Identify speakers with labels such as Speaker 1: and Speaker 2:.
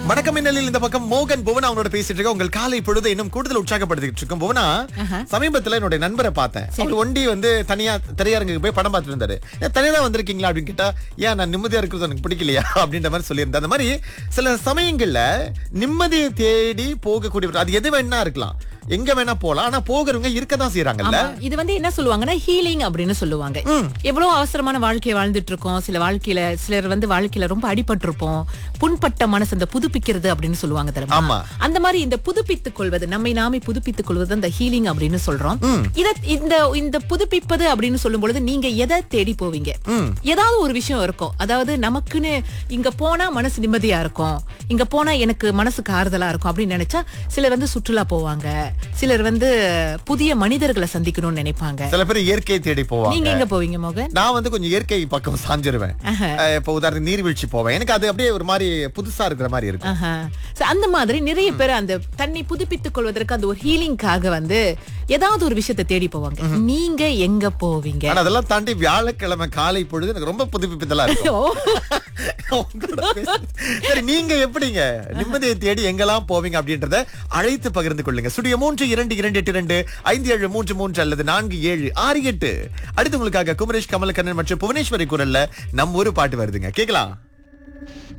Speaker 1: வணக்கம் மின்னலில் இந்த பக்கம் மோகன் புவனா அவங்களோட பேசிட்டு இருக்க உங்கள் காலை பொழுது இன்னும் கூடுதல் உற்சாகப்படுத்திட்டு இருக்கும் புவனா சமீபத்துல என்னுடைய நண்பரை பார்த்தேன் அவர் ஒண்டி வந்து தனியா திரையரங்குக்கு போய் படம் பார்த்துட்டு இருந்தாரு "ஏன் தனியா தான் வந்திருக்கீங்களா அப்படின்னு கேட்டா ஏன் நான் நிம்மதியா இருக்கிறது எனக்கு பிடிக்கலையா அப்படின்ற மாதிரி சொல்லியிருந்தேன் அந்த மாதிரி சில சமயங்கள்ல நிம்மதியை தேடி போகக்கூடிய அது எது வேணா இருக்கலாம் எங்க வேணா போலாம் ஆனா போகிறவங்க இருக்கதான் செய்யறாங்கல்ல
Speaker 2: ஆமா, இது வந்து என்ன சொல்லுவாங்கன்னா ஹீலிங் அப்படின்னு சொல்லுவாங்க எவ்வளவு அவசரமான வாழ்க்கையை வாழ்ந்துட்டு இருக்கோம் சில வாழ்க்கையில சிலர் வந்து வாழ்க்கையில ரொம்ப அடிபட்டு இருப்போம் புண்பட்ட மனசு அந்த புதுப்பிக்கிறது அப்படின்னு சொல்லுவாங்க தெரியுமா
Speaker 1: ஆமா.
Speaker 2: அந்த மாதிரி இந்த புதுப்பித்துக் கொள்வது நம்மை நாமே புதுப்பித்துக் கொள்வது அந்த ஹீலிங் அப்படின்னு சொல்றோம் இத இந்த இந்த புதுப்பிப்பது அப்படின்னு சொல்லும் பொழுது நீங்க எதை தேடி போவீங்க ஏதாவது ஒரு விஷயம் இருக்கும் அதாவது நமக்குன்னு இங்க போனா மனசு நிம்மதியா இருக்கும் இங்க போனா எனக்கு மனசுக்கு ஆறுதலா இருக்கும் அப்படின்னு நினைச்சா சிலர் வந்து சுற்றுலா போவாங்க சிலர் வந்து புதிய மனிதர்களை சந்திக்கணும்னு நினைப்பாங்க
Speaker 1: சில பேர் இயற்கையை தேடி போவாங்க
Speaker 2: நீங்க எங்க போவீங்க மோகன்
Speaker 1: நான் வந்து கொஞ்சம் இயற்கை பக்கம் சாஞ்சிருவேன் அஹ் இப்ப உதாரணம் நீர்வீழ்ச்சி போவேன் எனக்கு அது அப்படியே ஒரு மாதிரி புதுசா இருக்கிற மாதிரி இருக்கும்
Speaker 2: ஆஹா. So, அந்த மாதிரி நிறைய பேர் அந்த தன்னை புதுப்பித்துக் கொள்வதற்கு அந்த ஒரு ஹீலிங்காக வந்து ஏதாவது ஒரு விஷயத்தை தேடி போவாங்க நீங்க எங்க போவீங்க
Speaker 1: ஆனா அதெல்லாம் தாண்டி வியாழக்கிழமை காலை பொழுது எனக்கு ரொம்ப புதுப்பிப்பதெல்லாம் இருக்கும்
Speaker 2: ஓ,
Speaker 1: உங்களோட பேசுறது. சரி நீங்க எப்படிங்க நிம்மதியை தேடி எங்கெல்லாம் போவீங்க அப்படின்றத அழைத்து பகிர்ந்து கொள்ளுங்க சுடிய மூன்று இரண்டு இரண்டு எட்டு இரண்டு ஐந்து ஏழு மூன்று மூன்று அல்லது நான்கு ஏழு ஆறு எட்டு அடுத்து உங்களுக்காக குமரேஷ் கமலக்கண்ணன் மற்றும் புவனேஸ்வரி குரல்ல நம்ம ஒரு பாட்டு வருதுங்க கேக்கலாம்